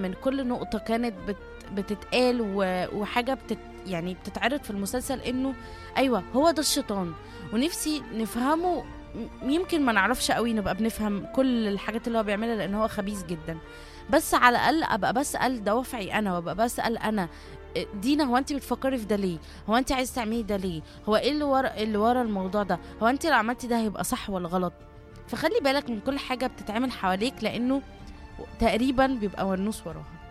من كل نقطة كانت بت بتتقال و- وحاجة بتت يعني بتتعرض في المسلسل انه ايوه هو ده الشيطان ونفسي نفهمه م- يمكن ما نعرفش قوي نبقى بنفهم كل الحاجات اللي هو بيعملها لان هو خبيث جدا بس على الاقل ابقى بسال دوافعي انا وابقى بسال انا إيه، دينا هو انت بتفكري في ده ليه هو انت عايز تعملي ده ليه هو ايه اللي ورا اللي ورا الموضوع ده هو انت لو عملتي ده هيبقى صح ولا غلط فخلي بالك من كل حاجه بتتعمل حواليك لانه تقريبا بيبقى ونوس وراها